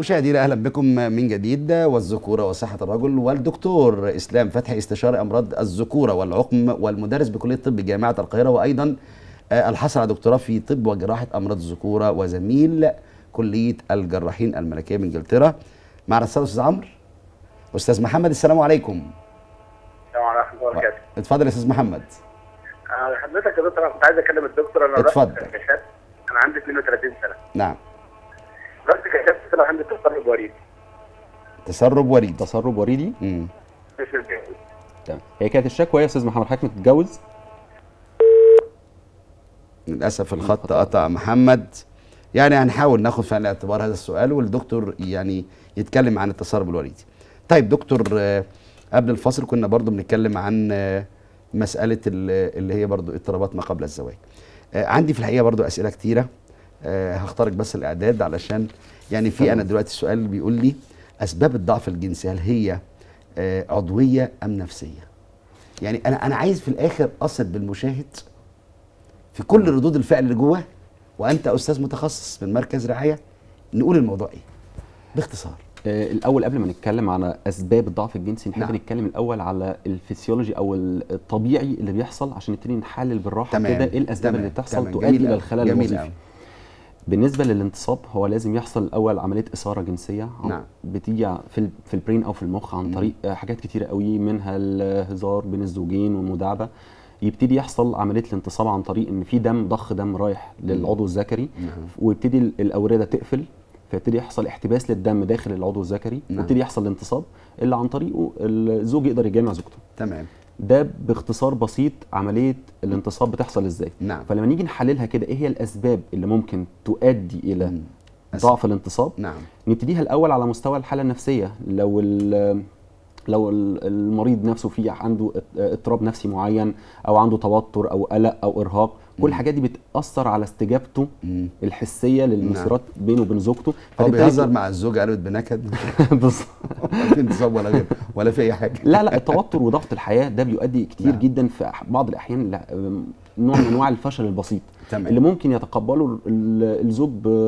مشاهدينا اهلا بكم من جديد والذكوره وصحه الرجل والدكتور اسلام فتحي استشاري امراض الذكوره والعقم والمدرس بكليه الطب جامعه القاهره وايضا آه، الحصل على دكتوراه في طب وجراحه امراض الذكوره وزميل كليه الجراحين الملكيه من انجلترا معنا الاستاذ استاذ عمرو استاذ محمد السلام عليكم السلام عليكم ورحمه الله وبركاته اتفضل يا استاذ محمد آه، حضرتك يا دكتور انا كنت عايز اكلم الدكتور انا رحت اتفضل. كشفت انا عندي 32 سنه نعم رحت كشفت طلع عندي تسرب وريد تسرب وريد تسرب وريدي مم. مش الجهاز تمام هي كانت الشكوى يا استاذ محمد حضرتك متتجوز للاسف الخط قطع محمد يعني هنحاول ناخد في عين الاعتبار هذا السؤال والدكتور يعني يتكلم عن التسرب الوريدي طيب دكتور آه، قبل الفصل كنا برضو بنتكلم عن آه، مسألة ال- اللي هي برضو اضطرابات ما قبل الزواج آه، عندي في الحقيقة برضو أسئلة كتيرة آه، هختارك بس الإعداد علشان يعني في تمام. أنا دلوقتي السؤال بيقول لي أسباب الضعف الجنسي هل هي آه، عضوية أم نفسية يعني أنا أنا عايز في الآخر أصل بالمشاهد في كل ردود الفعل اللي جواه وانت استاذ متخصص من مركز رعايه نقول الموضوع ايه باختصار آه الاول قبل ما نتكلم على اسباب الضعف الجنسي نحب نعم. نتكلم الاول على الفسيولوجي او ال- الطبيعي اللي بيحصل عشان نبتدي نحلل بالراحه تمام كده ايه الاسباب تمام، اللي بتحصل تمام، تؤدي جميل الى أوي، الخلل جميل الوظيفي أوي. بالنسبه للانتصاب هو لازم يحصل الاول عمليه اثاره جنسيه عن- نعم. بتيجي في ال- في البرين او في المخ عن مم. طريق آه، حاجات كتيره قوي منها الهزار بين الزوجين والمداعبه يبتدي يحصل عمليه الانتصاب عن طريق ان في دم ضخ دم رايح للعضو الذكري نعم. ويبتدي ال- الاورده تقفل فيبتدي يحصل احتباس للدم داخل العضو الذكري نعم. ويبتدي يحصل الانتصاب اللي عن طريقه الزوج يقدر يجامع زوجته تمام ده باختصار بسيط عمليه الانتصاب بتحصل ازاي نعم فلما نيجي نحللها كده ايه هي الاسباب اللي ممكن تؤدي الى مم. أس- ضعف الانتصاب نعم نبتديها الاول على مستوى الحاله النفسيه لو ال- لو ال- المريض نفسه فيه عنده اض- اضطراب نفسي معين او عنده توتر او قلق او ارهاق كل الحاجات دي بتاثر على استجابته مم. الحسيه للمسيرات بينه وبين زوجته هو فتبتدي بيهزر مع الزوجه قالت بنكد بالظبط. ولا في انتصاب ولا غير ولا في اي حاجه لا لا التوتر وضغط الحياه ده بيؤدي كتير نعم. جدا في أح- بعض الاحيان ل- نوع من انواع الفشل البسيط تمام. اللي ممكن يتقبله ال- الزوج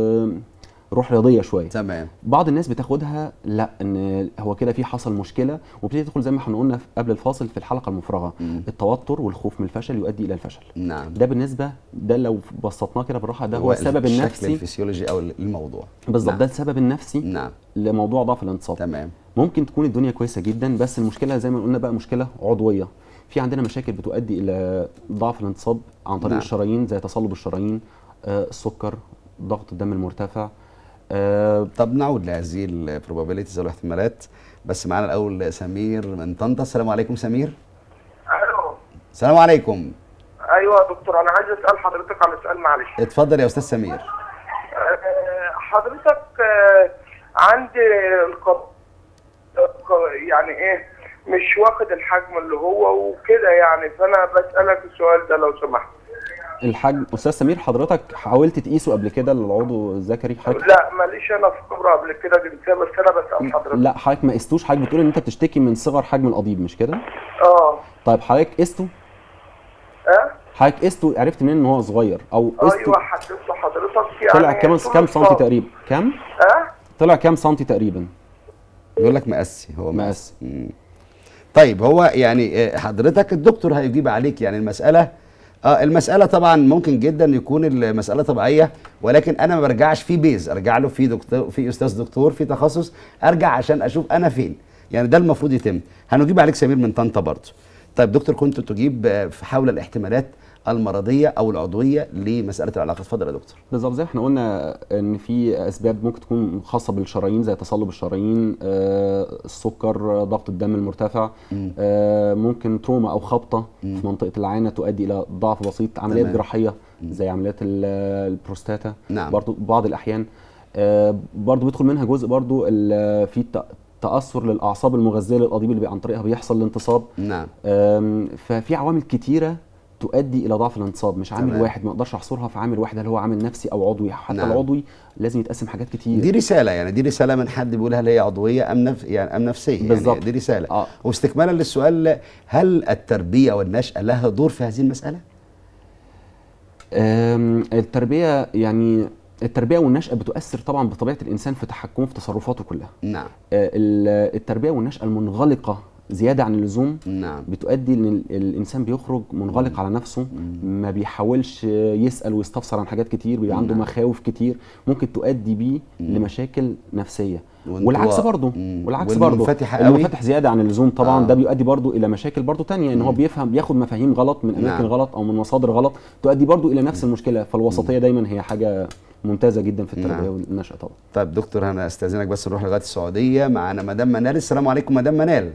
بروح رياضيه شويه تمام بعض الناس بتاخدها لا ان هو كده في حصل مشكله وبتبتدي تدخل زي ما احنا قلنا قبل الفاصل في الحلقه المفرغه مم. التوتر والخوف من الفشل يؤدي الى الفشل نعم ده بالنسبه ده لو بسطناه كده بالراحه ده هو السبب الشكل النفسي الفسيولوجي او الموضوع بالظبط نعم. ده السبب النفسي نعم لموضوع ضعف الانتصاب تمام ممكن تكون الدنيا كويسه جدا بس المشكله زي ما قلنا بقى مشكله عضويه في عندنا مشاكل بتؤدي الى ضعف الانتصاب عن طريق نعم. الشرايين زي تصلب الشرايين آه السكر ضغط الدم المرتفع آه طب نعود لهذه البروبابيلتيز او الاحتمالات بس معانا الاول سمير من طنطا السلام عليكم سمير الو السلام عليكم ايوه يا دكتور انا عايز اسال حضرتك على سؤال معلش اتفضل يا استاذ سمير آه، حضرتك آه، عندي القب... الق- يعني ايه مش واخد الحجم اللي هو وكده يعني فانا بسالك السؤال ده لو سمحت الحجم استاذ سمير حضرتك حاولت تقيسه قبل كده للعضو الذكري حضرتك لا ماليش انا في خبره قبل كده جنسيه بس انا بسال حضرتك لا حضرتك ما قستوش حضرتك بتقول ان انت بتشتكي من صغر حجم القضيب مش كده اه طيب حضرتك قسته اه حضرتك قسته عرفت منين ان هو صغير او قسته ايوه حددت حضرتك يعني طلع كام طول كام سنتي الصف. تقريبا كام اه طلع كام سنتي تقريبا بيقول لك مقسي هو مقسي. مم. طيب هو يعني آه، حضرتك الدكتور هيجيب عليك يعني المسألة اه المسألة طبعا ممكن جدا يكون المسألة طبيعية ولكن انا ما برجعش في بيز ارجع له في دكتور في استاذ دكتور في تخصص ارجع عشان اشوف انا فين يعني ده المفروض يتم هنجيب عليك سمير من طنطا برضه طيب دكتور كنت تجيب آه، في حول الاحتمالات المرضية او العضوية لمسألة العلاقة اتفضل يا دكتور بالظبط زي ما احنا قلنا ان في اسباب ممكن تكون خاصه بالشرايين زي تصلب الشرايين آه، السكر آه، ضغط الدم المرتفع آه، ممكن تروما او خبطه في منطقه العانه تؤدي الى ضعف بسيط عمليات تمام. جراحيه زي عمليات ال- البروستاتا نعم. برضو بعض الاحيان آه، برضو بيدخل منها جزء برضو ال- في ت- تاثر للاعصاب المغذيه للقضيب اللي بي- عن طريقها بيحصل الانتصاب نعم أم، ففي عوامل كتيره تؤدي الى ضعف الانتصاب مش عامل تمام. واحد ما اقدرش احصرها في عامل واحد هل هو عامل نفسي او عضوي حتى نعم. العضوي لازم يتقسم حاجات كتير دي رسالة يعني دي رسالة من حد بيقول هل هي عضوية أم نف... يعني أم نفسية يعني بالظبط. دي رسالة آه. واستكمالا للسؤال هل التربية والنشأة لها دور في هذه المسألة؟ أم، التربيه يعني التربيه والنشأه بتؤثر طبعا بطبيعه الانسان في تحكمه في تصرفاته كلها نعم آه، ال- التربيه والنشأه المنغلقه زياده عن اللزوم نعم بتؤدي ان ال- الانسان بيخرج منغلق على نفسه ما بيحاولش يسال ويستفسر عن حاجات كتير بيبقى عنده نعم. مخاوف كتير ممكن تؤدي بيه لمشاكل نفسيه وانطواء. والعكس برضه مم. والعكس برضه والمنفتح قوي. المنفتح زياده عن اللزوم طبعا آه. ده بيؤدي برضه الى مشاكل برضه تانية ان هو بيفهم بياخد مفاهيم غلط من اماكن نعم. غلط او من مصادر غلط تؤدي برضه الى نفس المشكله فالوسطيه دايما هي حاجه ممتازه جدا في التربيه نعم. والنشأه طبعا طيب دكتور انا استاذنك بس نروح لغايه السعوديه معانا مدام منال السلام عليكم مدام منال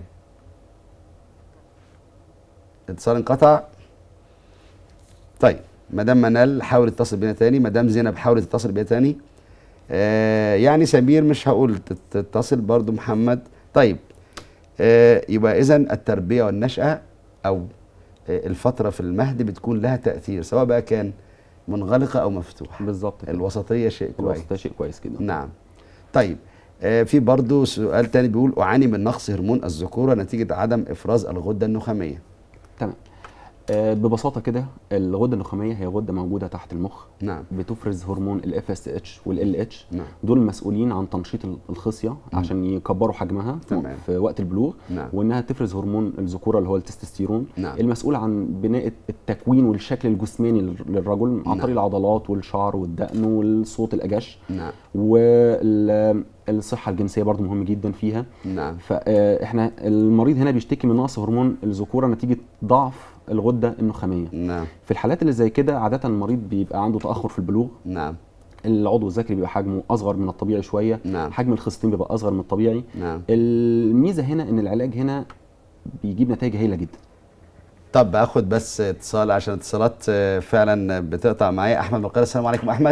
اتصال انقطع طيب مدام منال حاول تتصل بينا تاني مدام زينب حاول تتصل بينا تاني آه يعني سمير مش هقول تت- تتصل برضو محمد طيب آه يبقى اذا التربيه والنشاه او آه الفتره في المهد بتكون لها تاثير سواء بقى كان منغلقه او مفتوحه بالظبط كده. الوسطيه شيء كويس الوسط ده شيء كويس جدا نعم طيب آه في برضو سؤال تاني بيقول أعاني من نقص هرمون الذكورة نتيجة عدم إفراز الغدة النخامية تمام آه، ببساطه كده الغده النخاميه هي غده موجوده تحت المخ نعم بتفرز هرمون الاف اس اتش والال اتش نعم دول مسؤولين عن تنشيط ال- الخصيه عشان يكبروا حجمها في- تمام. في وقت البلوغ نعم. وانها تفرز هرمون الذكوره اللي هو التستوستيرون نعم. المسؤول عن بناء التكوين والشكل الجسماني لل- للرجل عن نعم. طريق العضلات والشعر والدقن والصوت الاجش نعم والصحه الجنسيه برضو مهم جدا فيها نعم فاحنا المريض هنا بيشتكي من نقص هرمون الذكوره نتيجه ضعف الغده النخاميه نعم في الحالات اللي زي كده عاده المريض بيبقى عنده تاخر في البلوغ نعم العضو الذكري بيبقى حجمه اصغر من الطبيعي شويه نعم. حجم الخصيتين بيبقى اصغر من الطبيعي نعم الميزه هنا ان العلاج هنا بيجيب نتائج هايله جدا طب اخد بس اتصال عشان اتصالات آه، فعلا بتقطع معايا احمد من القاهره السلام عليكم احمد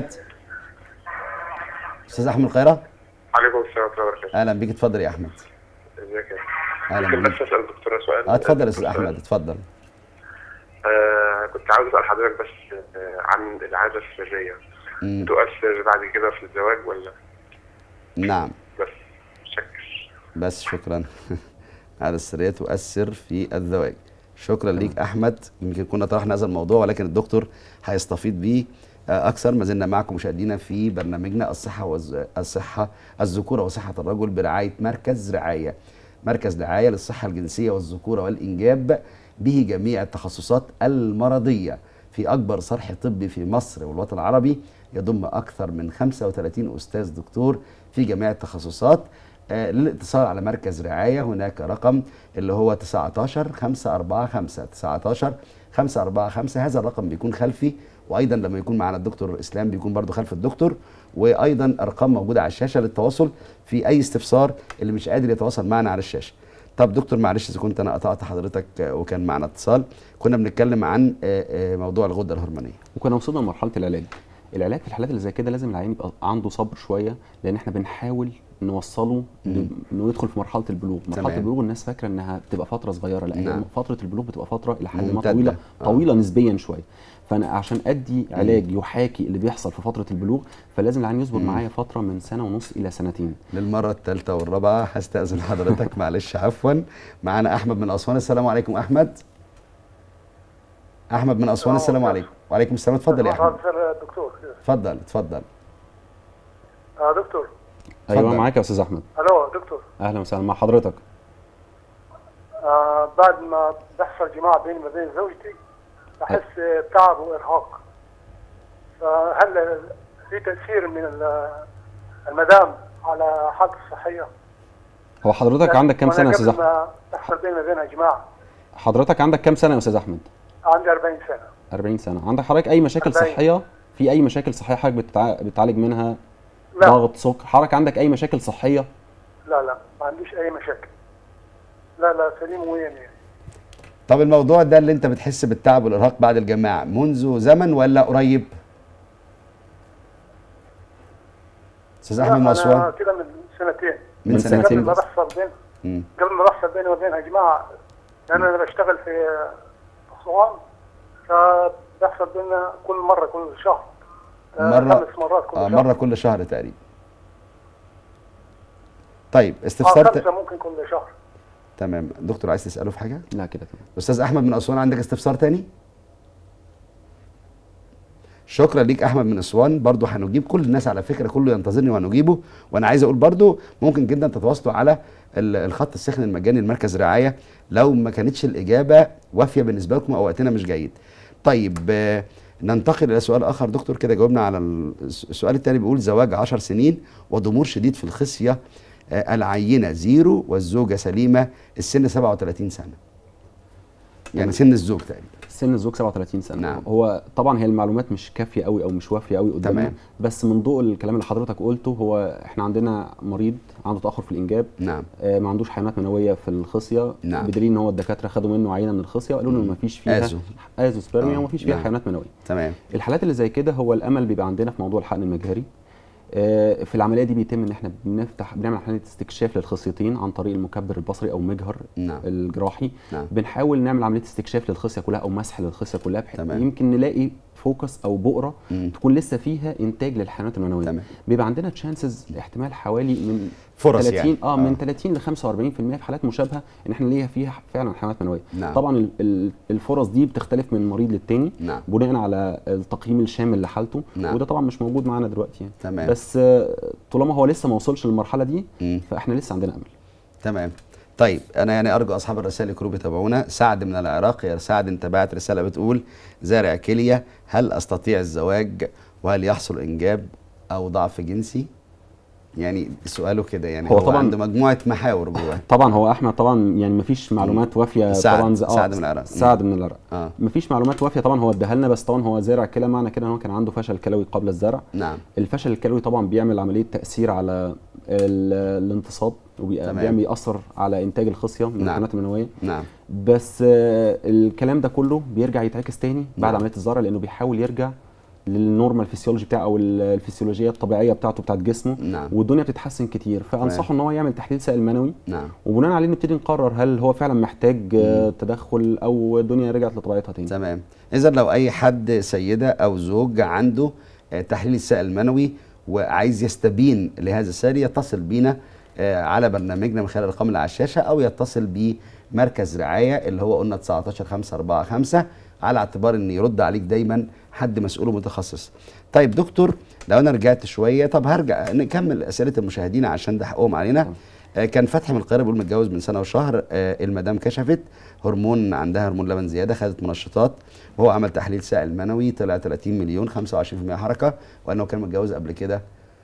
استاذ احمد من القاهره عليكم السلام ورحمه الله وبركاته اهلا بيك اتفضل يا احمد ازيك يا اهلا ممكن بيك بس اسال الدكتوره سؤال اه اتفضل يا استاذ دكتور احمد اتفضل آه كنت عاوز اسال حضرتك بس آه عن العاده السريه مم. تؤثر بعد كده في الزواج ولا نعم بس شكر بس شكرا على السرية تؤثر في الزواج شكرا ليك احمد يمكن كنا طرحنا هذا الموضوع ولكن الدكتور هيستفيد بيه آه، اكثر ما زلنا معكم مشاهدينا في برنامجنا الصحه والز... الصحه الذكوره وصحه الرجل برعايه مركز رعايه مركز رعايه للصحه الجنسيه والذكوره والانجاب به جميع التخصصات المرضيه في اكبر صرح طبي في مصر والوطن العربي يضم اكثر من 35 استاذ دكتور في جميع التخصصات آه، للاتصال على مركز رعاية هناك رقم اللي هو 19 545 19 545 هذا الرقم بيكون خلفي وايضا لما يكون معنا الدكتور اسلام بيكون برضو خلف الدكتور وايضا ارقام موجوده على الشاشه للتواصل في اي استفسار اللي مش قادر يتواصل معنا على الشاشه طب دكتور معلش اذا كنت انا قطعت حضرتك آه، وكان معنا اتصال كنا بنتكلم عن آه، آه، موضوع الغده الهرمونيه وكنا وصلنا لمرحله العلاج العلاج في الحالات اللي زي كده لازم العيان يبقى عنده صبر شويه لان احنا بنحاول نوصله ل- انه يدخل في مرحله البلوغ مرحله تمام. البلوغ الناس فاكره انها بتبقى فتره صغيره لا هي نعم. فتره البلوغ بتبقى فتره الى حد ما ممتدة. طويله آه. طويله نسبيا شويه فانا عشان ادي علاج يحاكي اللي بيحصل في فتره البلوغ فلازم العيان يصبر معايا فتره من سنه ونص الى سنتين للمره الثالثه والرابعه هستاذن حضرتك معلش عفوا معانا احمد من اسوان السلام عليكم احمد احمد من اسوان السلام عليكم وعليكم السلام اتفضل يا احمد دكتور اتفضل اتفضل آه دكتور ايوه اتفضل. معاك يا استاذ احمد الو دكتور اهلا وسهلا مع حضرتك آه بعد ما بيحصل جماع بيني وبين زوجتي بحس تعب وارهاق فهل في تاثير من ال- المدام على حالتي الصحيه؟ هو حضرتك عندك كام وأنا سنه يا استاذ قبل احمد ما تحصل بيني وبينها جماع حضرتك عندك كام سنه يا استاذ احمد عندي 40 سنه 40 سنه عندك حضرتك اي مشاكل 40. صحيه في اي مشاكل صحيه حضرتك بتتع... بتعالج منها لا ضغط سكر حضرتك عندك اي مشاكل صحيه لا لا ما عنديش اي مشاكل لا لا سليم وين يعني طب الموضوع ده اللي انت بتحس بالتعب والارهاق بعد الجماع منذ زمن ولا قريب استاذ احمد من لا، اسوان انا كده من سنتين من من سنتين سنتين قبل ما بس. بيحصل بين مم. قبل ما بيحصل بيني وبينها جماعه لان انا بشتغل في اسوان فبيحصل بيننا كل مره كل شهر آه، مرة- خمس مرات كل آه شهر مره كل شهر تقريبا طيب آه استفسار ت- خمسه ممكن كل شهر تمام دكتور عايز تساله في حاجه لا كده تمام استاذ احمد من اسوان عندك استفسار تاني شكرا ليك احمد من اسوان برضو هنجيب كل الناس على فكره كله ينتظرني وهنجيبه وانا عايز اقول برضو ممكن جدا تتواصلوا على ال- الخط السخن المجاني لمركز رعايه لو ما كانتش الاجابه وافيه بالنسبه لكم او وقتنا مش جيد طيب آه، ننتقل الى سؤال اخر دكتور كده جاوبنا على ال- السؤال التاني بيقول زواج 10 سنين وضمور شديد في الخصيه آه، العينه زيرو والزوجه سليمه السن 37 سنه يعني سن الزوج تقريبا سن الزوج 37 سنه نعم. هو طبعا هي المعلومات مش كافيه قوي او مش وافيه قوي قدامنا تمام. بس من ضوء الكلام اللي حضرتك قلته هو احنا عندنا مريض عنده تاخر في الانجاب نعم آه، ما عندوش حيوانات منويه في الخصيه نعم. بدليل ان هو الدكاتره خدوا منه عينه من الخصيه وقالوا له ما فيش فيها آزو. ازوسبرميا آه، وما فيش فيها نعم. حيوانات منويه تمام الحالات اللي زي كده هو الامل بيبقى عندنا في موضوع الحقن المجهري آه، في العمليه دي بيتم ان احنا بنفتح بنعمل عمليه استكشاف للخصيتين عن طريق المكبر البصري او مجهر نعم. الجراحي نعم. بنحاول نعمل عمليه استكشاف للخصيه كلها او مسح للخصيه كلها بحيث تمام. يمكن نلاقي فوكس او بؤره مم. تكون لسه فيها انتاج للحيوانات المنويه تمام. بيبقى عندنا تشانسز احتمال حوالي من فرص 30 يعني. اه آه. من 30 ل 45% في حالات مشابهه ان احنا نلاقيها فيها فعلا حيوانات منويه نعم. طبعا ال- ال- الفرص دي بتختلف من مريض للتاني نعم. بناء على التقييم الشامل لحالته نعم. وده طبعا مش موجود معانا دلوقتي يعني تمام. بس آه، طالما هو لسه ما وصلش للمرحله دي مم. فاحنا لسه عندنا امل تمام طيب انا يعني ارجو اصحاب الرسائل يكونوا بيتابعونا سعد من العراق يا سعد انت بعت رساله بتقول زارع كليه هل استطيع الزواج وهل يحصل انجاب او ضعف جنسي يعني سؤاله كده يعني هو هو, طبعاً- عنده مجموعه محاور جواه طبعا هو احمد طبعا يعني ما فيش معلومات وافيه سعد- طبعا زي- سعد من العراق. سعد من العراق اه ما فيش معلومات وافيه طبعا هو اداها لنا بس طبعا هو زارع كلى معنى كده ان هو كان عنده فشل كلوي قبل الزرع نعم الفشل الكلوي طبعا بيعمل عمليه تاثير على ال- الانتصاب تمام. وبيعمل ياثر على انتاج الخصيه من نعم. الحيوانات المنويه نعم بس آه، الكلام ده كله بيرجع يتعكس تاني بعد نعم. عمليه الزرع لانه بيحاول يرجع للنورمال فيسيولوجي بتاعه او ال- الفسيولوجيه الطبيعيه بتاعته بتاعت جسمه نعم. والدنيا بتتحسن كتير فانصحه ان هو يعمل تحليل سائل منوي نعم وبناء عليه نبتدي نقرر هل هو فعلا محتاج آه، تدخل او الدنيا رجعت لطبيعتها تاني تمام اذا لو اي حد سيده او زوج عنده آه، تحليل السائل المنوي وعايز يستبين لهذا السائل يتصل بينا آه، على برنامجنا من خلال الارقام اللي على الشاشه او يتصل بمركز رعايه اللي هو قلنا 19 5 4 5 على اعتبار ان يرد عليك دايما حد مسؤول ومتخصص. طيب دكتور لو انا رجعت شويه طب هرجع نكمل اسئله المشاهدين عشان ده حقهم علينا. آه، كان فتحي من القاهره بيقول متجوز من سنه وشهر آه، المدام كشفت هرمون عندها هرمون لبن زياده خدت منشطات وهو عمل تحليل سائل منوي طلع 30 مليون 25% حركه وانه كان متجوز قبل كده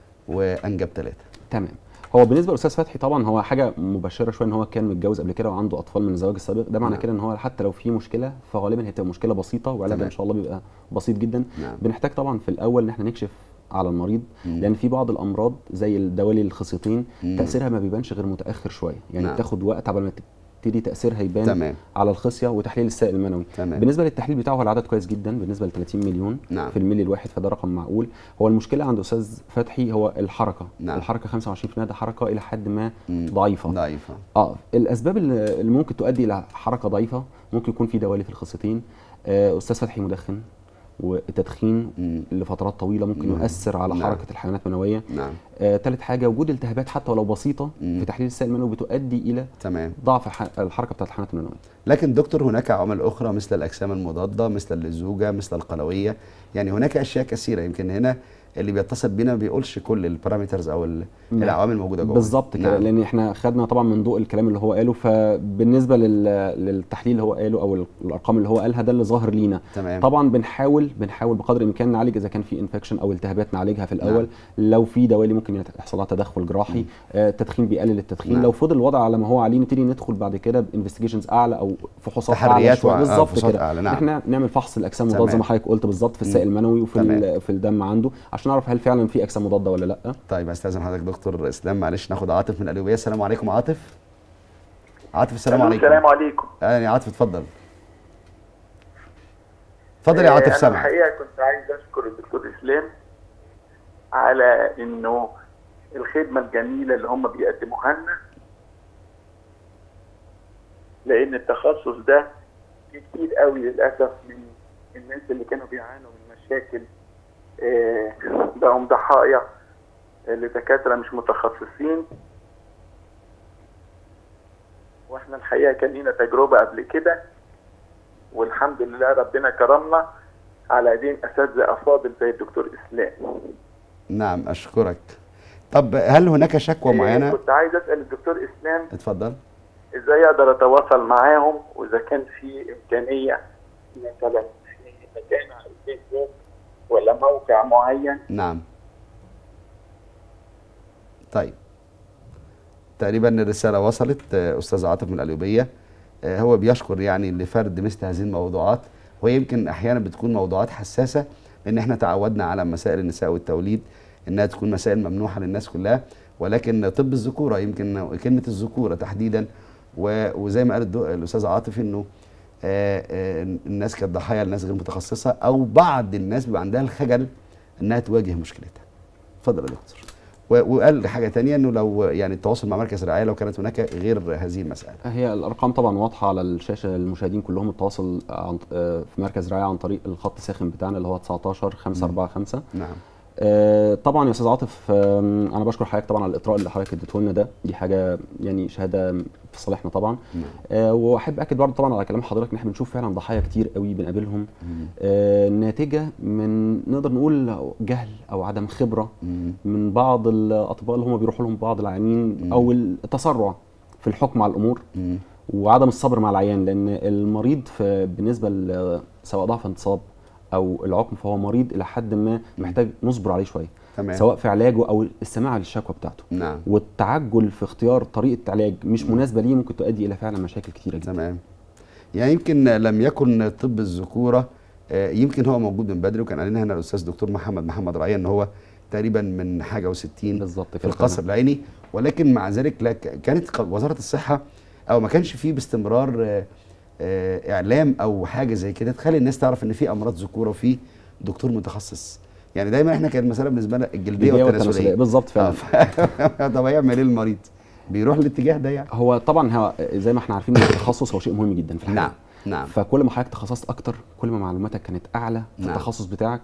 وانجب ثلاثه تمام هو بالنسبه للاستاذ فتحي طبعا هو حاجه مبشره شويه ان هو كان متجوز قبل كده وعنده اطفال من الزواج السابق ده معنى نعم. كده ان هو حتى لو في مشكله فغالبا هتبقى مشكله بسيطه وعلاجها تمام. ان شاء الله بيبقى بسيط جدا نعم. بنحتاج طبعا في الاول ان احنا نكشف على المريض مم. لان في بعض الامراض زي الدوالي الخصيتين مم. تاثيرها ما بيبانش غير متاخر شويه يعني نعم. بتاخد وقت قبل ما تبتدي تاثيرها يبان تمام. على الخصيه وتحليل السائل المنوي تمام. بالنسبه للتحليل بتاعه هو العدد كويس جدا بالنسبه ل 30 مليون نعم. في الملي الواحد فده رقم معقول هو المشكله عند استاذ فتحي هو الحركه نعم. الحركه 25% ده حركه الى حد ما مم. ضعيفه ضعيفه اه الاسباب اللي اللي ممكن تؤدي الى حركه ضعيفه ممكن يكون في دوالي في الخصيتين آه استاذ فتحي مدخن والتدخين مم. لفترات طويله ممكن مم. يؤثر على نعم. حركه الحيوانات المنويه نعم آه ثالث حاجه وجود التهابات حتى ولو بسيطه مم. في تحليل السائل المنوي بتؤدي الى تمام ضعف الح- الحركه بتاعت الحيوانات المنويه لكن دكتور هناك عوامل اخرى مثل الاجسام المضاده مثل اللزوجه مثل القلويه يعني هناك اشياء كثيره يمكن هنا اللي بيتصل بينا ما بيقولش كل البارامترز او ال- نعم. العوامل الموجوده جوه بالظبط كده نعم. لان احنا خدنا طبعا من ضوء الكلام اللي هو قاله فبالنسبه لل... للتحليل اللي هو قاله او ال- الارقام اللي هو قالها ده اللي ظاهر لينا تمام. طبعا بنحاول بنحاول بقدر الامكان نعالج اذا كان في انفكشن او التهابات نعالجها في الاول نعم. لو في دوالي ممكن يحصل لها تدخل جراحي آه التدخين بيقلل التدخين نعم. لو فضل الوضع على ما هو عليه نبتدي ندخل بعد كده بانفستيجيشنز اعلى او فحوصات اعلى تحريات شويه وع- آه، بالظبط فحوصات كده أعلى، نعم. احنا نعمل فحص الاجسام المضاده زي تمام. ما حضرتك قلت بالظبط في السائل المنوي وفي تمام. ال- في الدم عنده عشان نعرف هل فعلا في اجسام مضاده ولا لا طيب استاذن حضرتك دكتور اسلام معلش ناخد عاطف من القليوبيه السلام عليكم عاطف عاطف السلام عليكم السلام عليكم آه يا عاطف اتفضل اتفضل يا عاطف أنا سامع الحقيقة كنت عايز أشكر الدكتور إسلام على إنه الخدمة الجميلة اللي هم بيقدموها لنا لأن التخصص ده في كتير قوي للأسف من الناس اللي كانوا بيعانوا من مشاكل آه، بقوا ضحايا لدكاترة مش متخصصين واحنا الحقيقة كان لينا تجربة قبل كده والحمد لله ربنا كرمنا على ايدين اساتذه افاضل زي الدكتور اسلام نعم اشكرك طب هل هناك شكوى إيه، معينه كنت عايز اسال الدكتور اسلام اتفضل ازاي اقدر اتواصل معاهم واذا كان في امكانيه مثلا في مكان على الفيسبوك ولا موقع معين نعم طيب تقريبا الرسالة وصلت آه، أستاذ عاطف من القليوبية آه، هو بيشكر يعني لفرد مثل هذه الموضوعات وهي يمكن أحيانا بتكون موضوعات حساسة لأن احنا تعودنا على مسائل النساء والتوليد إنها تكون مسائل ممنوحة للناس كلها ولكن طب الذكورة يمكن كلمة الذكورة تحديدا و- وزي ما قال الدو- الأستاذ عاطف إنه آه، آه، الناس كانت ضحايا لناس غير متخصصة أو بعض الناس بيبقى عندها الخجل إنها تواجه مشكلتها اتفضل يا دكتور و- وقال حاجه تانية انه لو يعني التواصل مع مركز الرعايه لو كانت هناك غير هذه المساله هي الارقام طبعا واضحه على الشاشه للمشاهدين كلهم التواصل عن آه، في مركز رعايه عن طريق الخط الساخن بتاعنا اللي هو 19 545 نعم آه، طبعا يا استاذ عاطف آم، انا بشكر حضرتك طبعا على الاطراء اللي حضرتك اديته لنا ده دي حاجه يعني شهاده في صالحنا طبعا نعم. آه، واحب اكد برضه طبعا على كلام حضرتك ان احنا بنشوف فعلا ضحايا كتير قوي بنقابلهم آه، ناتجه من نقدر نقول جهل او عدم خبره مم. من بعض الاطباء اللي هم بيروحوا لهم بعض العيانين مم. او التسرع في الحكم على الامور مم. وعدم الصبر مع العيان لان المريض في بالنسبه ل- سواء ضعف انتصاب او العقم فهو مريض الى حد ما محتاج نصبر عليه شويه تمام سواء في علاجه او السماع للشكوى بتاعته نعم والتعجل في اختيار طريقه علاج مش مناسبه ليه ممكن تؤدي الى فعلا مشاكل كتيره جدا تمام يعني يمكن لم يكن طب الذكوره آه، يمكن هو موجود من بدري وكان علينا هنا الاستاذ دكتور محمد محمد رعيه ان هو تقريبا من حاجه و60 بالظبط في القصر العيني ولكن مع ذلك لا ك- كانت ق- وزاره الصحه او ما كانش فيه باستمرار آه، آه، اعلام او حاجه زي كده تخلي الناس تعرف ان في امراض ذكوره وفي دكتور متخصص يعني دايما احنا كانت المساله بالنسبه لنا الجلديه البيئة والتناسليه بالظبط آه، فعلا ف- طب هيعمل ايه المريض؟ بيروح الاتجاه ده يعني هو طبعا هو زي ما احنا عارفين ان التخصص هو شيء مهم جدا في الحياه نعم نعم فكل ما حضرتك تخصصت اكتر كل ما معلوماتك كانت اعلى في نعم. التخصص بتاعك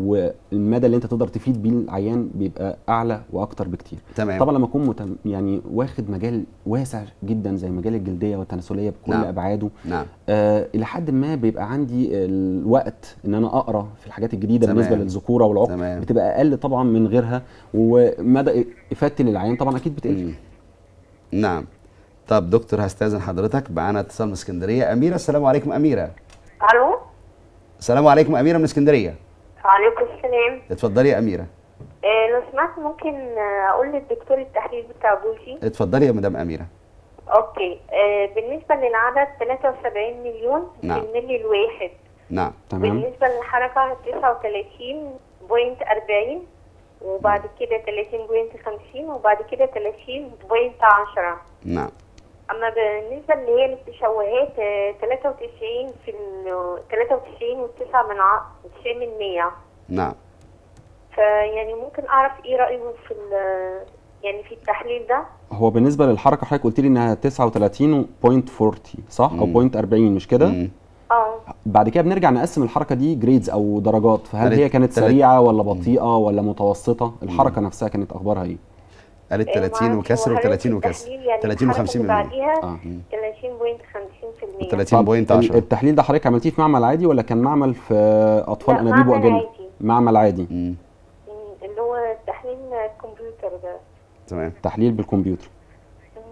والمدى اللي انت تقدر تفيد بيه العيان بيبقى اعلى واكتر بكتير تمام طبعا لما اكون متم يعني واخد مجال واسع جدا زي مجال الجلديه والتناسليه بكل نعم. ابعاده نعم آه الى حد ما بيبقى عندي الوقت ان انا اقرا في الحاجات الجديده تمام. بالنسبه للذكوره والعقم تمام. بتبقى اقل طبعا من غيرها ومدى افادتي للعيان طبعا اكيد بتقل مم. نعم طب دكتور هستاذن حضرتك معانا اتصال من اسكندريه اميره السلام عليكم اميره الو السلام عليكم اميره من اسكندريه وعليكم السلام اتفضلي يا اميره آه لو سمحت ممكن آه، اقول للدكتور التحليل بتاع جوزي اتفضلي يا مدام اميره اوكي آه بالنسبه للعدد 73 مليون نعم. في الملي الواحد نعم تمام بالنسبه للحركه 39.40 وبعد كده 30.50 وبعد كده 30.10 نعم اما بالنسبه اللي هي التشوهات آه، 93 في ال 93 و9 من ع- 90 من 100 نعم فيعني ممكن اعرف ايه رايه في ال- يعني في التحليل ده هو بالنسبه للحركه حضرتك قلت لي انها 39.40 صح او مم. 0.40 مش كده مم. اه بعد كده بنرجع نقسم الحركه دي جريدز او درجات فهل تلات- هي كانت تلات- سريعه ولا بطيئه ولا متوسطه الحركه نفسها كانت اخبارها ايه قالت آه، 30 معرفش وكسر هو هل و30 وكسر التحليل يعني 30 الحركة و50 اللي من بعديها اه 30.50% 30 بوينت ال- 10 التحليل ده حضرتك عملتيه في معمل عادي ولا كان معمل في اطفال لا، انابيب معمل واجنه عادي. معمل عادي مم. مم، اللي هو تحليل الكمبيوتر ده تمام تحليل بالكمبيوتر مم.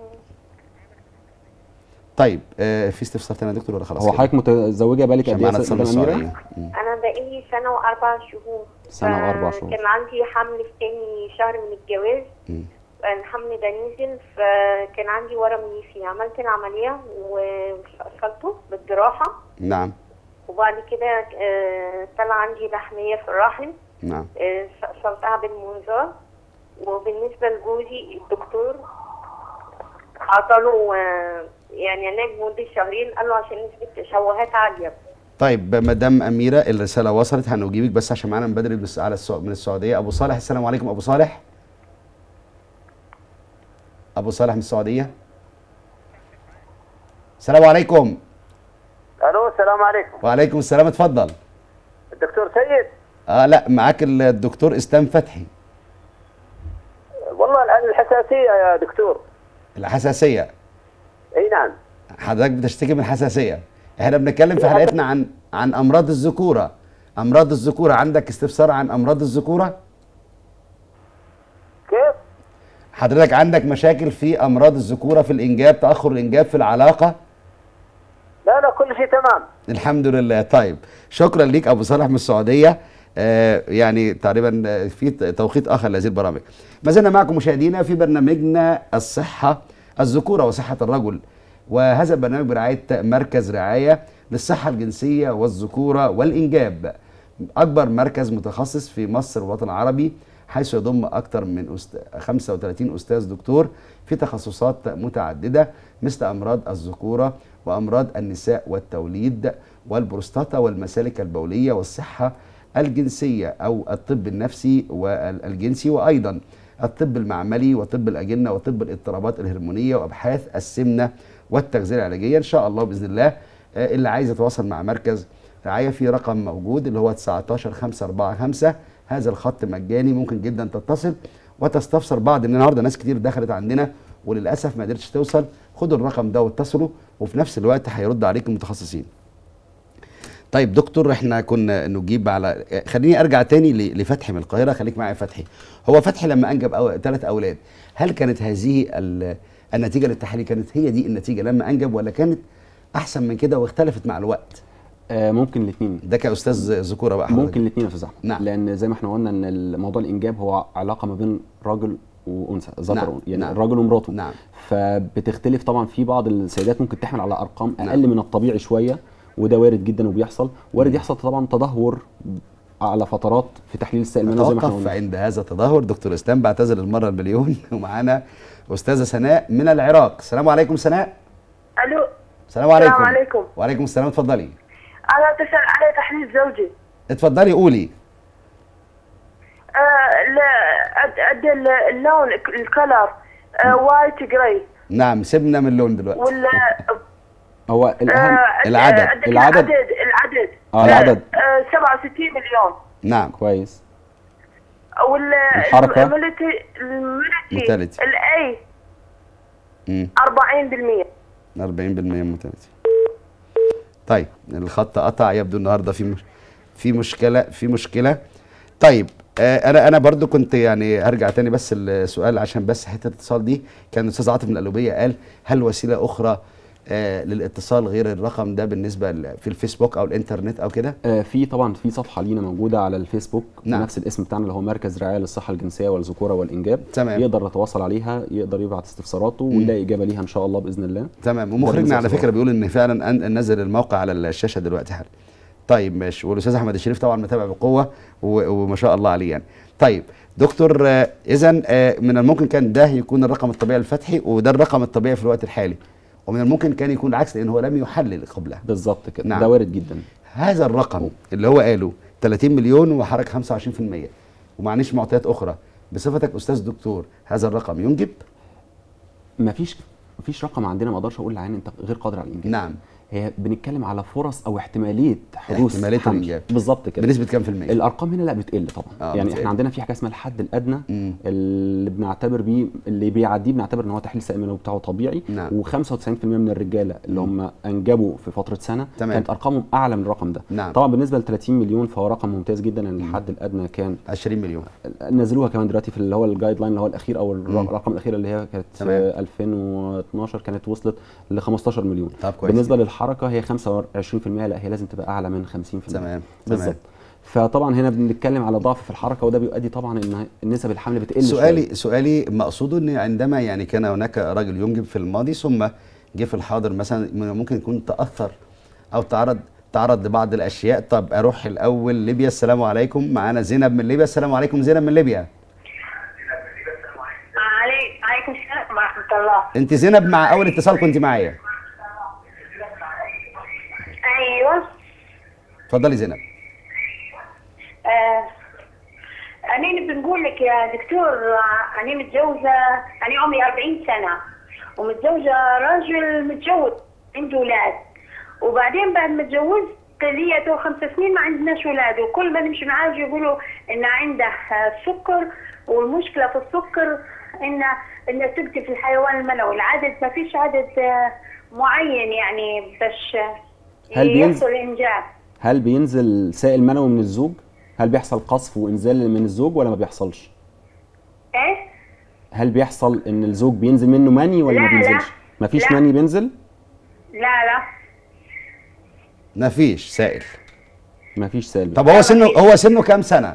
طيب آه في استفسار تاني يا دكتور ولا خلاص هو كده؟ حضرتك متزوجه بالك عشان قد ايه معانا يا اتصال من استاذه اميره السعوديه مم. انا بقالي سنه واربع شهور سنة ف- وأربع شهور. كان عندي حمل في تاني شهر من الجواز مم. الحمل ده نزل فكان عندي ورم ليفي عملت العمليه وفصلته بالجراحه نعم وبعد كده آه، طلع عندي لحميه في الرحم نعم آه، فصلتها بالمنظار وبالنسبه لجوزي الدكتور عطاله آه، يعني علاج مده شهرين قال له عشان نسبه تشوهات عاليه طيب مدام اميره الرساله وصلت هنجيبك بس عشان معانا من بدري بس على السع- من السعوديه ابو صالح السلام عليكم ابو صالح ابو صالح من السعوديه السلام عليكم الو السلام عليكم وعليكم السلام اتفضل الدكتور سيد اه لا معاك الدكتور اسلام فتحي والله الآن الحساسيه يا دكتور الحساسيه اي نعم حضرتك بتشتكي من حساسيه احنا بنتكلم في حلقتنا عن عن امراض الذكوره امراض الذكوره عندك استفسار عن امراض الذكوره كيف؟ حضرتك عندك مشاكل في امراض الذكوره في الانجاب تاخر الانجاب في العلاقه لا لا كل شيء تمام الحمد لله طيب شكرا ليك ابو صالح من السعوديه آه يعني تقريبا آه، في ت- توقيت اخر لهذه البرامج ما زلنا معكم مشاهدينا في برنامجنا الصحه الذكوره وصحه الرجل وهذا البرنامج برعايه مركز رعايه للصحه الجنسيه والذكوره والانجاب اكبر مركز متخصص في مصر والوطن العربي حيث يضم اكثر من أست... 35 استاذ دكتور في تخصصات متعدده مثل امراض الذكوره وامراض النساء والتوليد والبروستاتا والمسالك البوليه والصحه الجنسيه او الطب النفسي والجنسي وايضا الطب المعملي وطب الاجنه وطب الاضطرابات الهرمونيه وابحاث السمنه والتغذيه العلاجيه ان شاء الله باذن الله آه، اللي عايز يتواصل مع مركز رعايه في رقم موجود اللي هو 19 545 هذا الخط مجاني ممكن جدا تتصل وتستفسر بعض ان النهارده ناس كتير دخلت عندنا وللاسف ما قدرتش توصل خدوا الرقم ده واتصلوا وفي نفس الوقت هيرد عليك المتخصصين طيب دكتور احنا كنا نجيب على خليني ارجع تاني ل- لفتحي من القاهره خليك معايا يا فتحي هو فتحي لما انجب أو... ثلاث اولاد هل كانت هذه ال... النتيجه للتحاليل كانت هي دي النتيجه لما انجب ولا كانت احسن من كده واختلفت مع الوقت آه ممكن الاثنين ده كاستاذ ذكوره بقى حضرتك. ممكن الاثنين يا استاذ احمد نعم. لان زي ما احنا قلنا ان موضوع الانجاب هو علاقه ما بين راجل وانثى ذكر نعم، وأنثى، يعني نعم. الراجل ومراته نعم. فبتختلف طبعا في بعض السيدات ممكن تحمل على ارقام نعم. اقل من الطبيعي شويه وده وارد جدا وبيحصل وارد يحصل طبعا تدهور على فترات في تحليل السائل المنوي زي ما احنا نتوقف قلنا عند هذا التدهور دكتور اسلام بعتذر المره المليون ومعانا استاذه سناء من العراق السلام عليكم سناء الو السلام عليكم السلام عليكم. وعليكم السلام اتفضلي انا اتصل علي تحليل زوجي اتفضلي قولي آه لا أد أد ال- اللون الكلر آه وايت جراي نعم سيبنا من اللون دلوقتي ولا هو الاهم آه العدد. أد- العدد. العدد العدد آه، العدد. آه 67 مليون نعم كويس ولا الحركة. الملتي الملتي Mortality. الاي مم. 40% 40% موتاليتي طيب الخط قطع يبدو النهارده في مش في مشكله في مشكله طيب آه انا انا برضو كنت يعني هرجع تاني بس السؤال عشان بس حته الاتصال دي كان الاستاذ عاطف من القلوبيه قال هل وسيله اخرى آه للاتصال غير الرقم ده بالنسبه ل- في الفيسبوك او الانترنت او كده آه، في طبعا في صفحه لينا موجوده على الفيسبوك نعم. بنفس الاسم بتاعنا اللي هو مركز رعايه للصحه الجنسيه والذكوره والانجاب تمام. يقدر يتواصل عليها يقدر يبعت استفساراته ويلاقي اجابه ليها ان شاء الله باذن الله تمام ومخرجنا بالنسبة على للصور. فكره بيقول ان فعلا أن- نزل الموقع على الشاشه دلوقتي حالا طيب ماشي والاستاذ احمد الشريف طبعا متابع بقوه و- وما شاء الله عليه يعني طيب دكتور اذا من الممكن كان ده يكون الرقم الطبيعي الفتحي وده الرقم الطبيعي في الوقت الحالي ومن الممكن كان يكون العكس لان هو لم يحلل قبلها بالظبط كده نعم. ده وارد جدا هذا الرقم اللي هو قاله 30 مليون وحركه 25% ومعنيش معطيات اخرى بصفتك استاذ دكتور هذا الرقم ينجب مفيش مفيش رقم عندنا ما اقدرش اقول لعين انت غير قادر على الانجاب نعم هي بنتكلم على فرص او احتماليه حدوث احتمالية حمل. الإنجاب. بالظبط كده بنسبه كام في المية؟ الارقام هنا لا بتقل طبعا آه، يعني بتقل. احنا عندنا في حاجه اسمها الحد الادنى مم. اللي بنعتبر بيه اللي بيعديه بنعتبر ان هو تحليل سائل منوي بتاعه طبيعي نعم. و95% من الرجاله اللي هم انجبوا في فتره سنه تمام. كانت ارقامهم اعلى من الرقم ده نعم. طبعا بالنسبه ل 30 مليون فهو رقم ممتاز جدا لان الحد الادنى كان 20 مليون نزلوها كمان دلوقتي في اللي هو الجايد لاين اللي هو الاخير او الر- مم. الرقم الاخير اللي هي كانت في تمام. 2012 كانت وصلت ل 15 مليون طب كويس بالنسبه للحركه هي 25% لا هي لازم تبقى اعلى من 50% تمام بالظبط تمام فطبعا هنا بنتكلم على ضعف في الحركه وده بيؤدي طبعا ان نسب الحمل بتقل سؤالي شوية. سؤالي مقصوده ان عندما يعني كان هناك رجل ينجب في الماضي ثم جه في الحاضر مثلا ممكن يكون تاثر او تعرض تعرض لبعض الاشياء طب اروح الاول ليبيا السلام عليكم معانا زينب من ليبيا السلام عليكم زينب من ليبيا عليك عليكم السلام ورحمة الله انت زينب مع اول اتصال كنت معايا أيوة اتفضلي زينب آه أنا بنقول لك يا دكتور آه، أنا متجوزة أنا عمري 40 سنة ومتزوجة راجل متجوز عنده أولاد وبعدين بعد ما اتجوزت لي تو خمس سنين ما عندناش أولاد وكل ما نمشي معاه يقولوا إن عنده آه، سكر والمشكلة في السكر إن إن تكتب في الحيوان المنوي العدد ما فيش عدد آه، معين يعني باش آه، هل بينزل- يحصل إنجاب هل بينزل سائل منوي من الزوج هل بيحصل قصف وانزال من الزوج ولا ما بيحصلش ايه هل بيحصل ان الزوج بينزل منه مني ولا ما لا، لا. بينزلش مفيش لا. مني بينزل لا لا مفيش سائل مفيش سائل طب هو سنه هو سنه كام سنه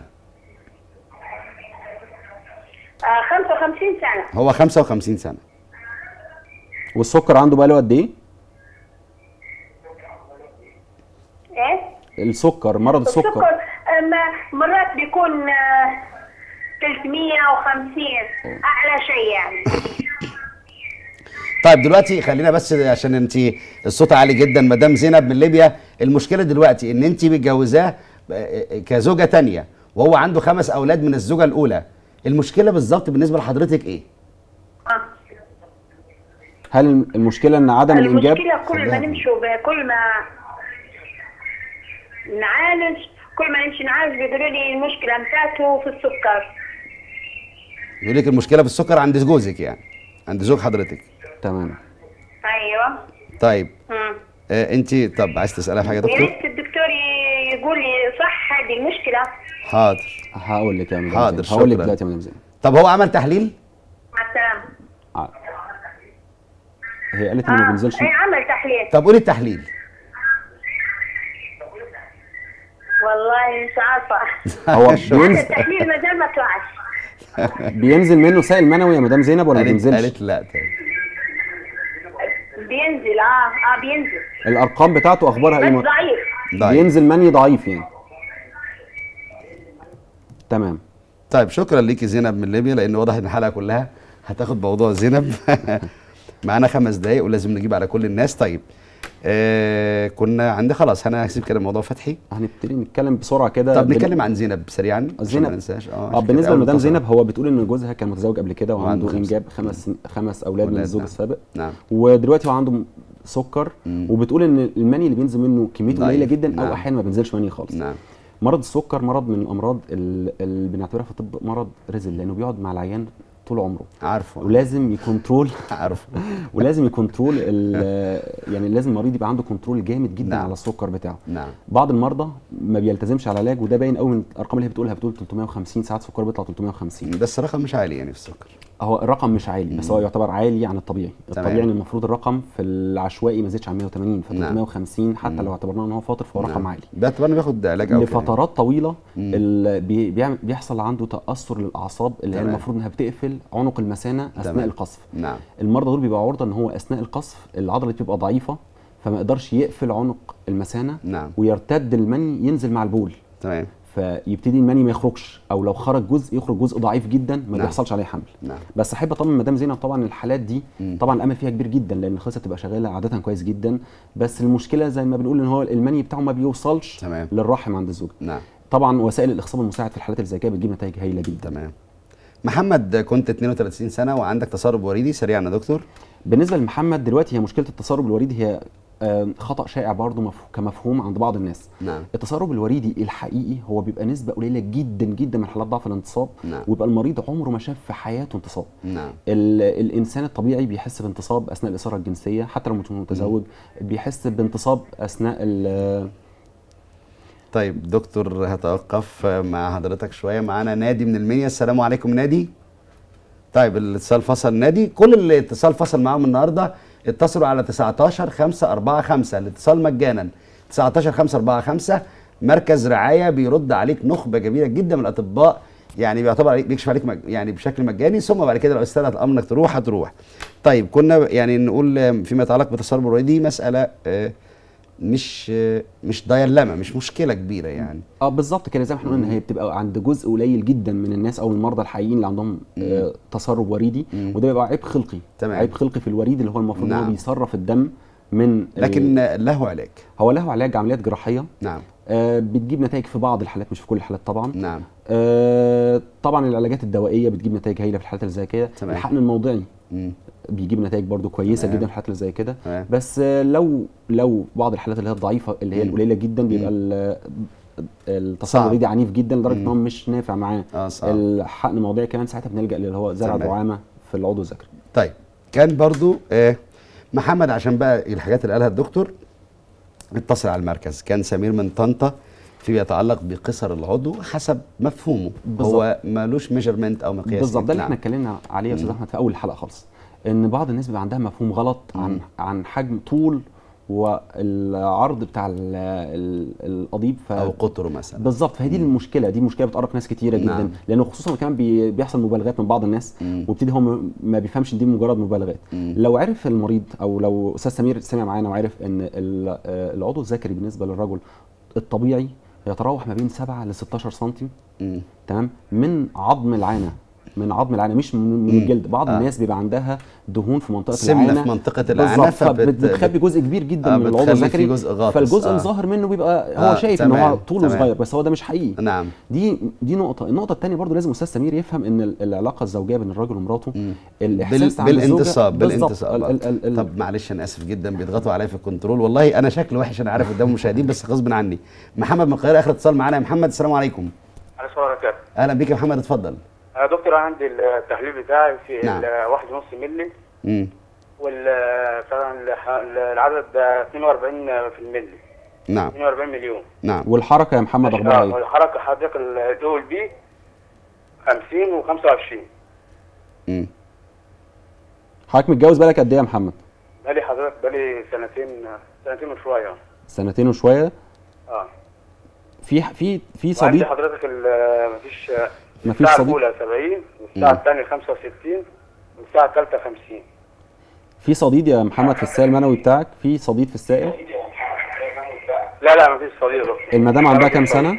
آه 55 سنة هو 55 سنه والسكر عنده بقاله قد ايه ايه السكر مرض السكر السكر آه، ما- مرات بيكون آه 350 اعلى شيء يعني طيب دلوقتي خلينا بس عشان انت الصوت عالي جدا مدام زينب من ليبيا المشكله دلوقتي ان انت متجوزاه ب- كزوجه تانية وهو عنده خمس اولاد من الزوجه الاولى المشكله بالظبط بالنسبه لحضرتك ايه آه. هل المشكله ان عدم الانجاب المشكلة كل ما خليها. نمشي وب- كل ما نعالج كل ما نمشي نعالج بيقولوا لي المشكلة بتاعته في السكر يقول لك المشكله في السكر عند جوزك يعني عند زوج حضرتك تمام ايوه طيب مم. آه انت طب عايز تسالها في حاجه يا يا دكتور ريت الدكتور ي- يقول لي صح هذه المشكلة حاضر هقول لك يا مدام حاضر، زينب. هقول لك شكراً. دلوقتي يا مدام زينب طب هو عمل تحليل مع السلامة ع- هي قالت انه ما بينزلش ايه عمل تحليل طب قولي التحليل والله مش عارفة هو هذا بينزل التحليل ما زال ما طلعش بينزل منه سائل منوي يا مدام زينب ولا ما قالت بينزلش قالت لا طيب. بينزل اه اه بينزل الارقام بتاعته اخبارها ايه بس مت- ضعيف ضعيف. بينزل مني ضعيف يعني تمام طيب شكرا ليكي زينب من ليبيا لان واضح ان الحلقه كلها هتاخد موضوع زينب معانا خمس دقايق ولازم نجيب على كل الناس طيب آه كنا عندي خلاص انا هسيب كده الموضوع فتحي هنبتدي نتكلم بسرعه كده طب بن- نتكلم عن زينب سريعا عشان زينب. ما ننساش اه عشان بالنسبه كده لمدام أول زينب تصل. هو بتقول ان جوزها كان متزوج قبل كده وعنده وعنده خمسة. انجاب خمس خمس اولاد من أولاد، الزوج نعم. السابق نعم ودلوقتي هو عنده سكر مم. وبتقول ان المني اللي بينزل منه كميته ضعيف. قليله جدا او نعم. احيانا ما بينزلش مني خالص نعم مرض السكر مرض من الامراض ال- اللي بنعتبرها في الطب مرض رزل لانه بيقعد مع العيان طول عمره عارفه ولازم يكنترول عارفه ولازم يكنترول ال- يعني لازم المريض يبقى عنده كنترول جامد جدا نعم. على السكر بتاعه نعم بعض المرضى ما بيلتزمش على العلاج وده باين قوي من الارقام اللي هي بتقولها بتقول 350 ساعات سكر بيطلع 350 بس الرقم مش عالي يعني في السكر هو الرقم مش عالي بس هو يعتبر عالي عن الطبيعي تمام. الطبيعي ان المفروض الرقم في العشوائي ما يزيدش عن 180 ف نعم. 350 حتى لو اعتبرناه ان هو فاطر فهو رقم نعم. عالي باعتبار انه بياخد علاج او كده. لفترات طويله مم. ال- بي- بيعمل- بيحصل عنده تاثر للاعصاب اللي هي تمام. المفروض انها بتقفل عنق المثانه اثناء تمام. القصف نعم المرضى دول بيبقى عرضه ان هو اثناء القصف العضله بتبقى ضعيفه فما يقدرش يقفل عنق المثانه نعم ويرتد المني ينزل مع البول تمام فيبتدي المني ما يخرجش او لو خرج جزء يخرج جزء ضعيف جدا ما نعم. بيحصلش عليه حمل نعم بس احب اطمن مدام زينب طبعا الحالات دي مم. طبعا الامل فيها كبير جدا لان الخصيه بتبقى شغاله عاده كويس جدا بس المشكله زي ما بنقول ان هو المني بتاعه ما بيوصلش تمام للرحم عند الزوج نعم طبعا وسائل الاخصاب المساعد في الحالات اللي زي كده بتجيب نتائج هايله جدا تمام محمد كنت 32 سنه وعندك تسرب وريدي سريعا يا دكتور بالنسبه لمحمد دلوقتي هي مشكله التسرب الوريدي هي آه، خطا شائع برضه مف- كمفهوم عند بعض الناس نعم التسرب الوريدي الحقيقي هو بيبقى نسبه قليله جدا جدا من حالات ضعف الانتصاب نعم ويبقى المريض عمره ما شاف في حياته انتصاب نعم ال- الانسان الطبيعي بيحس بانتصاب اثناء الاثاره الجنسيه حتى لو مش متزوج بيحس بانتصاب اثناء ال- طيب دكتور هتوقف مع حضرتك شويه معانا نادي من المنيا السلام عليكم نادي طيب الاتصال فصل نادي كل اللي اتصال فصل معاهم النهارده اتصلوا على 19 5 4 5 الاتصال مجانا 19 5 4 5 مركز رعايه بيرد عليك نخبه كبيره جدا من الاطباء يعني بيعتبر عليك بيكشف عليك مج... يعني بشكل مجاني ثم بعد كده لو استدعت الامر انك تروح هتروح طيب كنا يعني نقول آه، فيما يتعلق بتسرب الوريدي مساله آه، مش آه، مش دايلما مش مشكله كبيره يعني اه بالظبط كده زي ما احنا قلنا هي بتبقى عند جزء قليل جدا من الناس او المرضى الحقيقيين اللي عندهم آه تسرب وريدي مم. وده بيبقى عيب خلقي تمام. عيب خلقي في الوريد اللي هو المفروض ان هو نعم. بيصرف الدم من ال- لكن آه، له علاج هو له علاج عمليات جراحيه نعم آه بتجيب نتائج في بعض الحالات مش في كل الحالات طبعا نعم آه طبعا العلاجات الدوائيه بتجيب نتائج هايله في الحالات اللي زي كده تمام. الحقن الموضعي مم. بيجيب نتائج برضو كويسه تمام. جدا في الحالات اللي زي كده تمام. بس آه، لو لو بعض الحالات اللي هي الضعيفه اللي هي مم. القليله جدا بيبقى مم. ال- التصرف صعب. الوريدي عنيف جدا لدرجه ان مم. هو مش نافع معاه اه صعب الحقن الموضعي كمان ساعتها بنلجا اللي هو زرع تمام. دعامه في العضو الذكري طيب كان برضو آه محمد عشان بقى الحاجات اللي قالها الدكتور اتصل على المركز كان سمير من طنطا فيما يتعلق بقصر العضو حسب مفهومه بالظبط. هو مالوش ميجرمنت او مقياس بالظبط ده اللي نعم. احنا اتكلمنا عليه يا استاذ احمد في اول الحلقه خالص ان بعض الناس بيبقى عندها مفهوم غلط عن عن حجم طول والعرض بتاع ال- ال- القضيب ف او قطره مثلا بالظبط فهي دي المشكله دي مشكله بتقرق ناس كتيره جدا نعم. لانه خصوصا كمان بي بيحصل مبالغات من بعض الناس مم. وابتدي هو م- ما بيفهمش إن دي مجرد مبالغات مم. لو عرف المريض او لو استاذ سمير سمع معانا وعرف ان ال- آه، العضو الذكري بالنسبه للرجل الطبيعي يتراوح ما بين 7 ل 16 سم مم. تمام من عظم العانه من عظم العانه مش من من مم. الجلد بعض آه. الناس بيبقى عندها دهون في منطقه سمنة العانه في منطقة العانة بالظبط فبت- فبتخبي جزء كبير جدا آه، من العضو بتخلي فيه الذكري جزء غاطس، فالجزء آه. الظاهر منه بيبقى هو آه، شايف ان تمام، هو طوله تمام. صغير بس هو ده مش حقيقي نعم دي دي نقطة، النقطة الثانية برضو لازم أستاذ سمير يفهم إن ال- العلاقة الزوجية بين الراجل ومراته مم. الإحساس بال... عند الزوجة بالانتصاب بالظبط. بالانتصاب ال- ال- ال- ال- طب معلش انا اسف جدا بيضغطوا عليا في الكنترول والله انا شكلي وحش انا عارف قدام المشاهدين بس غصب عني محمد من القاهره اخر اتصال معانا يا محمد السلام عليكم على السلام عليكم اهلا بيك يا محمد اتفضل انا دكتور عندي التحليل بتاعي في نعم. ال- واحد ونص ملي امم وال طبعا الح- العدد ده 42 في الملي نعم 42 مليون نعم والحركة يا محمد أخبارها إيه؟ الحركه حضرتك الدول بي 50 و25 امم حضرتك متجوز بالك قد إيه يا محمد؟ بقالي حضرتك بقالي سنتين سنتين وشويه سنتين وشوية اه في في في وعندي صديق حضرتك ال- مفيش مفيش الساعه صديق الاولى 70 والساعه مم. الثانيه 65 والساعه الثالثه 50 في صديد يا محمد في السائل المنوي بتاعك في صديد في السائل لا لا مفيش صديق يا دكتور المدام عندها كام سنة؟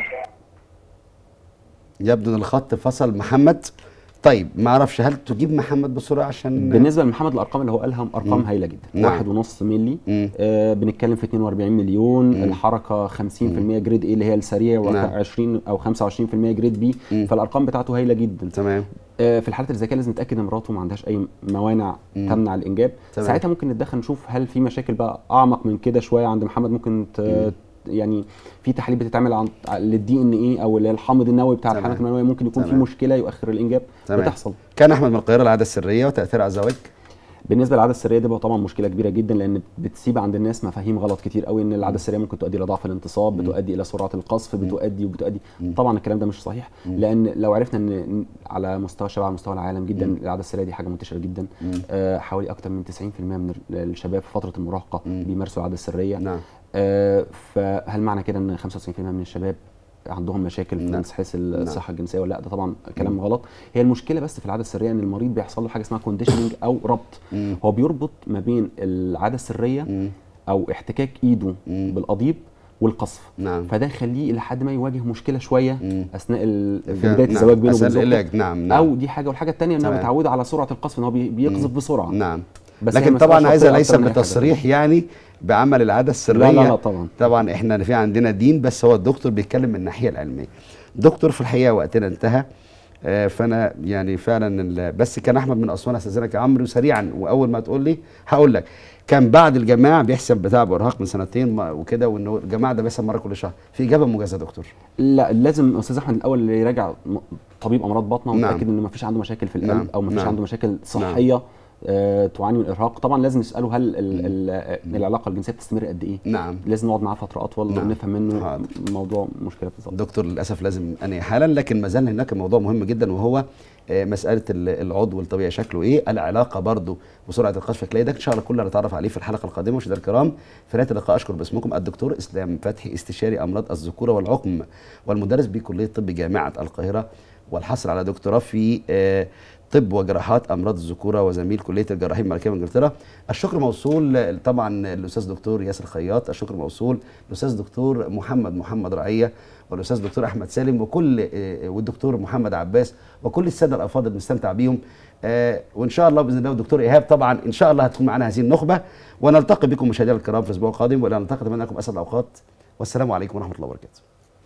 يبدو ان الخط فصل محمد طيب ما اعرفش هل تجيب محمد بسرعه عشان بالنسبة لمحمد الأرقام اللي هو قالها أرقام مم. هايلة جدا نعم. واحد ونص ملي مم. آه بنتكلم في 42 مليون مم. الحركة 50% جريد ايه اللي هي السريع نعم. و20 أو 25% جريد بي مم. فالأرقام بتاعته هايلة جدا تمام آه، في الحالات الذكيه لازم نتاكد ان مراته ما عندهاش اي موانع مم. تمنع الانجاب تمام. ساعتها ممكن نتدخل نشوف هل في مشاكل بقى اعمق من كده شويه عند محمد ممكن ت... يعني في تحاليل بتتعمل عن للدي ان ايه او اللي هي الحامض النووي بتاع تمام. الحملات المنويه ممكن يكون في تمام. مشكله يؤخر الانجاب تمام. بتحصل كان احمد من القاهره العاده السريه وتاثير على الزواج بالنسبه للعاده السريه دي بقى طبعا مشكله كبيره جدا لان بتسيب عند الناس مفاهيم غلط كتير قوي ان العاده السريه ممكن تؤدي الى ضعف الانتصاب بتؤدي الى سرعه القذف بتؤدي وبتؤدي طبعا الكلام ده مش صحيح لان لو عرفنا ان على مستوى الشباب على مستوى العالم جدا العاده السريه دي حاجه منتشره جدا آه حوالي اكتر من 90% من الشباب في فتره المراهقه بيمارسوا العاده السريه نعم آه فهل معنى كده ان 95% من الشباب عندهم مشاكل في نعم. حيث الصحه الجنسيه ولا لا ده طبعا كلام غلط هي المشكله بس في العاده السريه ان المريض بيحصل له حاجه اسمها كونديشننج او ربط مم. هو بيربط ما بين العاده السريه مم. او احتكاك ايده مم. بالقضيب والقصف نعم فده يخليه الى حد ما يواجه مشكله شويه مم. اثناء ال- في كان- بدايه نعم. الزواج بينه وبين أثناء زوجته العلاج، نعم، نعم. او دي حاجه والحاجه الثانيه انها تمام. متعوده على سرعه القصف ان هو بي- بيقذف بسرعه نعم بس هي لكن مسألة طبعا هذا شخصية ليس أكتر من أي حاجة. بتصريح يعني بعمل العاده السريه لا لا لا طبعا طبعا احنا في عندنا دين بس هو الدكتور بيتكلم من الناحيه العلميه دكتور في الحقيقه وقتنا انتهى آه، فانا يعني فعلا ال- بس كان احمد من اسوان استاذنك يا عمرو سريعا واول ما تقول لي هقول لك كان بعد الجماع بيحسب بتاع بارهاق من سنتين ما- وكده وانه الجماع ده بيحسب مره كل شهر في اجابه موجزه يا دكتور لا لازم استاذ احمد الاول اللي يراجع م- طبيب امراض بطنه نعم. ومتاكد ان ما فيش عنده مشاكل في القلب نعم. او ما فيش نعم. عنده مشاكل صحيه آه تعاني من الارهاق طبعا لازم نساله هل ال ال آه، العلاقه الجنسيه بتستمر قد ايه نعم لازم نقعد معاه فتره اطول نعم. ونفهم منه حاضر. موضوع مشكله بالظبط دكتور للاسف لازم انهي حالا لكن ما زال هناك موضوع مهم جدا وهو آه، مساله ال- العضو الطبيعي شكله ايه العلاقه برضه وسرعه القذف الكليه ده ان شاء الله كلنا نتعرف عليه في الحلقه القادمه مشاهدينا الكرام في نهايه اللقاء اشكر باسمكم الدكتور اسلام فتحي استشاري امراض الذكوره والعقم والمدرس بكليه طب جامعه القاهره والحصل على دكتوراه في آه، طب وجراحات امراض الذكوره وزميل كليه الجراحين الملكيه من انجلترا الشكر موصول آه، طبعا للاستاذ دكتور ياسر خياط الشكر موصول للاستاذ دكتور محمد محمد رعيه والاستاذ دكتور احمد سالم وكل آه، والدكتور محمد عباس وكل الساده الافاضل بنستمتع بيهم آه، وان شاء الله باذن الله والدكتور ايهاب طبعا ان شاء الله هتكون معنا هذه النخبه ونلتقي بكم مشاهدينا الكرام في الاسبوع القادم والى ان نلتقي اتمنى لكم اسعد الاوقات والسلام عليكم ورحمه الله وبركاته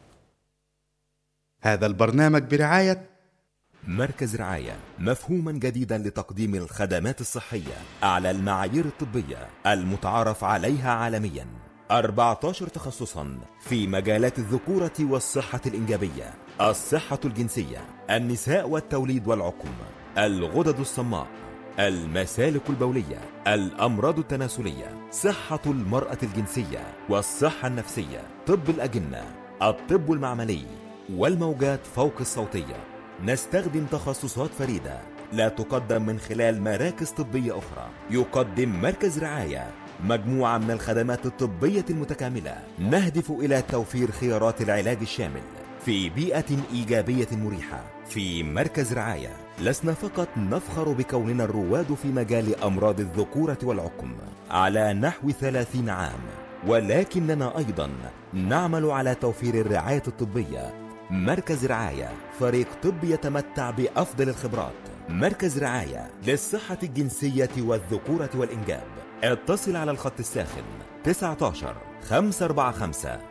هذا البرنامج برعاية مركز رعاية مفهوما جديدا لتقديم الخدمات الصحية أعلى المعايير الطبية المتعارف عليها عالميا 14 تخصصا في مجالات الذكورة والصحة الإنجابية الصحة الجنسية النساء والتوليد والعقم الغدد الصماء المسالك البولية الأمراض التناسلية صحة المرأة الجنسية والصحة النفسية طب الأجنة الطب المعملي والموجات فوق الصوتية نستخدم تخصصات فريدة لا تقدم من خلال مراكز طبية أخرى يقدم مركز رعاية مجموعة من الخدمات الطبية المتكاملة نهدف إلى توفير خيارات العلاج الشامل في بيئة إيجابية مريحة في مركز رعاية لسنا فقط نفخر بكوننا الرواد في مجال أمراض الذكورة والعقم على نحو ثلاثين عام ولكننا أيضا نعمل على توفير الرعاية الطبية مركز رعاية فريق طب يتمتع بأفضل الخبرات مركز رعاية للصحة الجنسية والذكورة والإنجاب اتصل على الخط الساخن 19 545